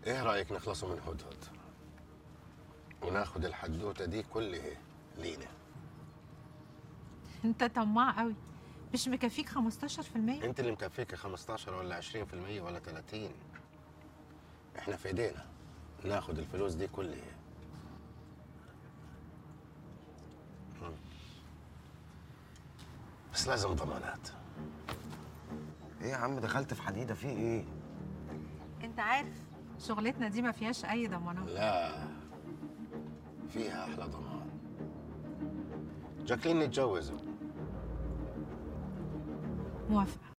ايه رايك نخلصوا من هدهد وناخد الحدوته دي كلها لينا انت طماع قوي مش مكفيك 15% انت اللي مكفيك 15 ولا 20% ولا 30 احنا في ايدينا ناخد الفلوس دي كلها مم. بس لازم ضمانات ايه يا عم دخلت في حديده في ايه انت عارف شغلتنا دي ما فيهاش اي ضمانات لا فيها احلى ضمان جاكلين نتجوزوا موافقه